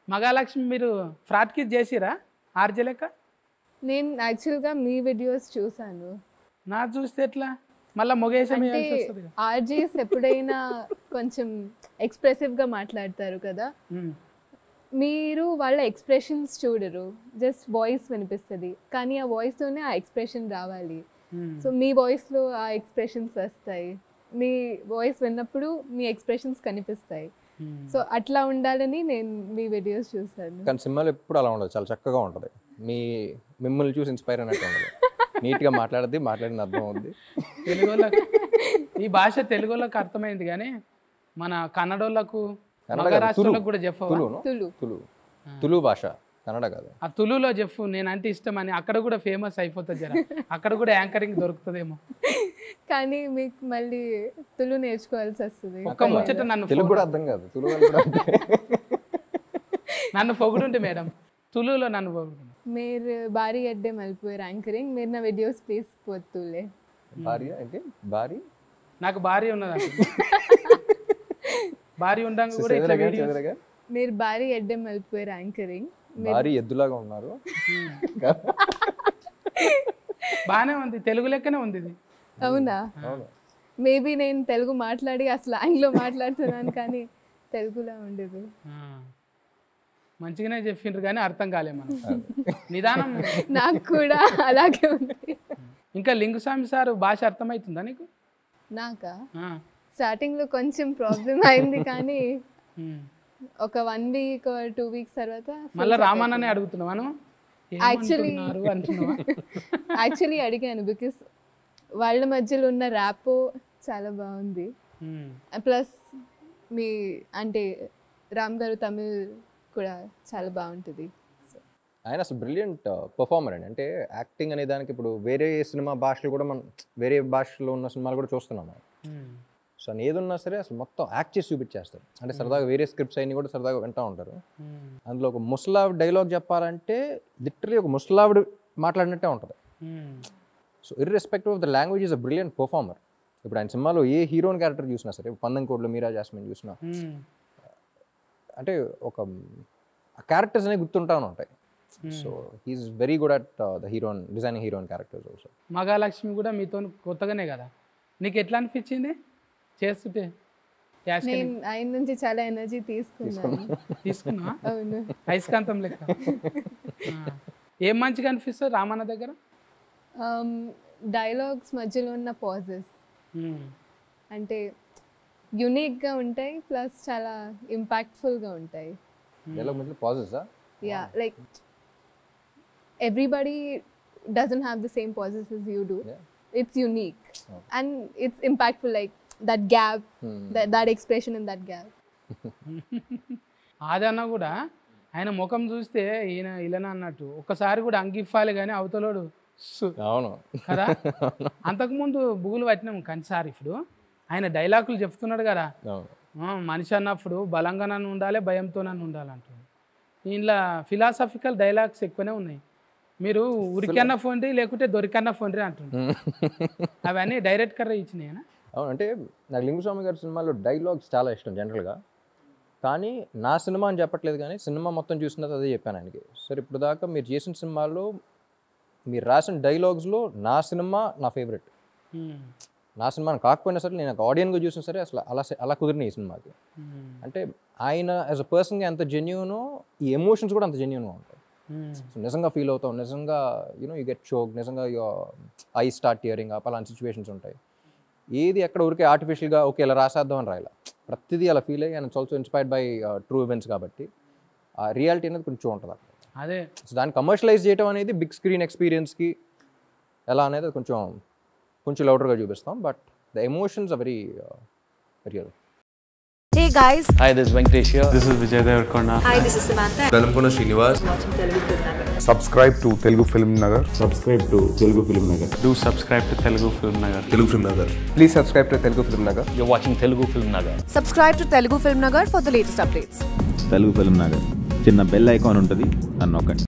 మగాలక్ష్మి మీరు fraud kiss చేసిరా RJ లెక్క నేను యాక్చువల్గా మీ వీడియోస్ చూసాను నా చూస్తే ఎట్లా మళ్ళీ మొగేసం అంటే వేయాల్సి వస్తుంది కదా. ఆర్జీస్ ఎప్పుడైనా కొంచెం ఎక్స్ప్రెసివ్గా మాట్లాడతారు కదా ఉమ్, మీరు వాళ్ళ ఎక్స్ప్రెషన్స్ చూడరు జస్ట్ వాయిస్ వినిపిస్తుంది కానీ ఆ వాయిస్తోనే ఆ ఎక్స్ప్రెషన్ రావాలి ఉమ్. సో మీ వాయిస్లో ఆ ఎక్స్ప్రెషన్స్ వస్తాయి మీ వాయిస్ విన్నప్పుడు మీ ఎక్స్ప్రెషన్స్ కనిపిస్తాయి ఉమ్. సో అట్లా ఉండాలని నేను మీ వీడియోస్ చూసాను కానీ సినిమాలో ఎప్పుడు అలా ఉండదు చాలా చక్కగా ఉంటుంది మీ మిమ్మల్ని చూసి ఇన్స్పైర్ అయినట్టు ఉండదు నీట్గా మాట్లాడద్ది మాట్లాడిన అర్థం అవుద్ది తెలుగు వాళ్ళకు ఈ భాష తెలుగు వాళ్ళకి అర్థమైంది కానీ మన కన్నడోళ్ళకు కన్నడ మగ కాదు, రాష్ట్రాలకు తులు. కూడా చెప్పవా తులును తులు తులు తులు భాష కన్నడ కాదు ఆ తులులో చెప్పు నేనంటే ఇష్టం అని అక్కడ కూడా ఫేమస్ అయిపోతుంది జర అక్కడ కూడా యాంకరింగ్ దొరుకుతుందేమో కానీ మీకు మళ్ళీ తులు నేర్చుకోవాల్సి వస్తుంది ఒక్క ముచ్చట నన్ను తెలుగు కూడా అర్థం కాదు తులు వాళ్ళు కూడా అంతే. నన్ను పొగుడుంటే మేడం తులులో నన్ను పొగుడు మీరు భారీ అడ్డే మళ్ళీపోయారు యాంకరింగ్ మీరు నా వీడియోస్ ప్లీజ్ పోతులే భార్య అంటే భార్య నాకు భార్య ఉన్నది అసలు. భార్య ఉండంగా కూడా ఇట్లా చెదరగా, వీడియోస్ చెదరగా. మీరు భారీ అడ్డే మళ్ళీపోయారు యాంకరింగ్ భార్య ఎద్దులాగా ఉన్నారు బాగానే ఉంది తెలుగు లెక్కనే ఉంది ఇది అవునా అవును మేబీ నేను తెలుగు మాట్లాడి అసలు ఆంగ్లో మాట్లాడుతున్నాను కానీ తెలుగులో ఉండదు ఆ. మంచిగానే చెప్పిండ్రు కానీ అర్థం కాలే మనం నిదానం నాకు కూడా అలాగే ఉంది ఇంకా లింగుస్వామి సార్ భాష అర్థమవుతుందా నీకు నాకా ఆ. స్టార్టింగ్లో కొంచెం ప్రాబ్లం అయింది కానీ ఉమ్. ఒక వన్ వీక్ టూ వీక్స్ తర్వాత మళ్ళా రామాననే అడుగుతున్నావాను Actually- ఏమంటున్నారు అంటున్నావా యాక్చువల్లీ అడిగాను బికాస్ వాళ్ళ మధ్యలో ఉన్న ర్యాపో చాలా బాగుంది ఉమ్. ప్లస్ మీ అంటే రామ్ గారు తమిళ్ కూడా చాలా బాగుంటుంది సో ఆయన అసలు బ్రిలియంట్ పర్ఫార్మర్ అండి అంటే యాక్టింగ్ అనే దానికి ఇప్పుడు వేరే సినిమా భాషలు కూడా మనం వేరే భాషలో ఉన్న సినిమాలు కూడా చూస్తున్నాం మనం ఉమ్. సో అని ఏది ఉన్నా సరే అసలు మొత్తం యాక్ట్ చేసి చూపించేస్తారు అంటే సరదాగా వేరే స్క్రిప్ట్స్ అయినా కూడా సరదాగా వింటూ ఉంటారు ఉమ్. అందులో ఒక ముసలావిడ డైలాగ్ చెప్పాలంటే లిటరలీ ఒక ముసలావిడ మాట్లాడినట్టే ఉంటుంది um. So irrespective of the language is a brilliant performer ఇప్పుడు ఆయన సినిమాలో ఏ హీరోయిన్ క్యారెక్టర్ చూసినా సరే పందం కోడ్లో మీరా జాస్మిన్ చూసినా ఉమ్. అంటే ఒక ఆ క్యారెక్టర్స్ అనేవి గుర్తుంటానే ఉంటాయి so he's very good at the heroine designing heroine characters also Magalakshmi కూడా మీతో కొత్తగానే కదా నీకు ఎట్లా అనిపించింది చేస్తుంటే యాష్ నేను ఆయన నుంచి చాలా ఎనర్జీ తీసుకున్నాను తీసుకున్నా అవును అయస్కాంతం లెక్క ఆ. ఏం మంచిగా అనిపిస్తుంది రామన్న దగ్గర డైలాగ్స్ మధ్యలో ఉన్న పాజెస్ ఉమ్. అంటే యునిక్గా ఉంటాయి ప్లస్ చాలా ఇంపాక్ట్ఫుల్గా ఉంటాయి డైలాగ్ మధ్యలో పాజెసా ya like everybody doesn't have the same pauses as you do Yeah. it's unique and it's impactful like that gap that, that expression in that gap ఆదన్న కూడా ఆయన ముఖం చూస్తే ఈయన ఇలానే అన్నట్టు ఒక్కసారి కూడా అంగిఫాలి కానీ అవతలోడు సు అవును కదా అంతకుముందు బుగులు పట్టినాం కానీ సార్ ఇప్పుడు ఆయన డైలాగులు చెప్తున్నాడు కదా అవును ఆ, మనిషి అన్నప్పుడు బలంగా నన్ను ఉండాలి భయంతో నన్ను ఉండాలంటుంది ఇంట్లో ఫిలాసఫికల్ డైలాగ్స్ ఎక్కువనే ఉన్నాయి మీరు ఉరికన్న ఫోన్ రీ లేకుంటే దొరికన్న ఫోన్ రీ అంటుండ్రు అవన్నీ డైరెక్ట్ కర్ర ఇచ్చినాయనా అవును అంటే నాకు లింగుస్వామి గారి సినిమాలో డైలాగ్స్ చాలా ఇష్టం జనరల్గా కానీ నా సినిమా అని చెప్పట్లేదు కానీ సినిమా మొత్తం చూసిన తర్వాత అదే చెప్పాను ఆయనకి సరే ఇప్పుడు దాకా మీరు చేసిన సినిమాల్లో మీరు రాసిన డైలాగ్స్లో నా సినిమా నా ఫేవరెట్ ఉమ్, నా సినిమా కాకపోయినా సరే నేను ఒక ఆడియన్గా చూసినా సరే అసలు అలా అలా కుదిరినాయి ఈ సినిమాకి ఉమ్, అంటే ఆయన యాజ్ అ పర్సన్గా ఎంత జెన్యునో ఈ ఎమోషన్స్ కూడా అంత జెన్యున్గా ఉంటాయి ఉమ్, సో నిజంగా ఫీల్ అవుతాం నిజంగా యూనో యూ గెట్ షోక్ నిజంగా ఐ స్టార్ట్ టియరింగ్ అప్ అలాంటి సిచ్యువేషన్స్ ఉంటాయి ఏది ఎక్కడ ఊరికే ఆర్టిఫిషియల్గా ఓకే ఇలా రాసేద్దాం అని రాయాల ప్రతిదీ అలా ఫీల్ అయ్యి and also inspired by true events కాబట్టి ఆ రియాలిటీ అనేది కొంచెం ఉంటుంది అక్కడ అదే సో దాన్ని కమర్షియలైజ్ చేయడం అనేది బిగ్ స్క్రీన్ ఎక్స్పీరియన్స్కి ఎలా అనేది కొంచెం కొంచెం లౌడర్గా చూపిస్తాం but the emotions are very real Hey guys, Hi, this is Venkatesh here. This is Vijay Devarkonda. hi, this is Samantha. Velankonda Srinivas subscribe to Telugu Film Nagar. subscribe to Telugu Film Nagar. Do subscribe to Telugu Film Nagar. Telugu film Nagar Please subscribe to Telugu Film Nagar. You're watching Telugu Film Nagar. Subscribe to Telugu Film Nagar for the latest updates. Telugu film Nagar చిన్న bell icon ఉంటుంది అని నొక్కండి